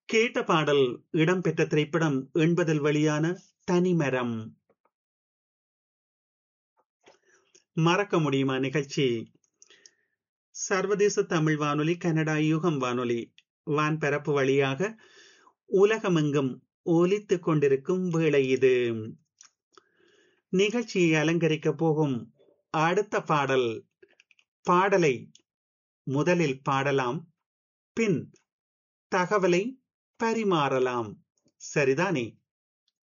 கேட்ட பாடல் இடம்பெற்ற திரைப்படம் எண்பதில் வெளியான தனிமரம் மறக்க முடியுமா நிகழ்ச்சி சர்வதேச தமிழ் வானொலி கனடா யுகம் வானொலி வான்பரப்பு வழியாக உலகமெங்கும் ஒலித்துக் கொண்டிருக்கும் வேளை இது நிகழ்ச்சியை அலங்கரிக்க போகும் அடுத்த பாடல் பாடலை முதலில் பாடலாம் பின் தகவலை பரிமாறலாம் சரிதானே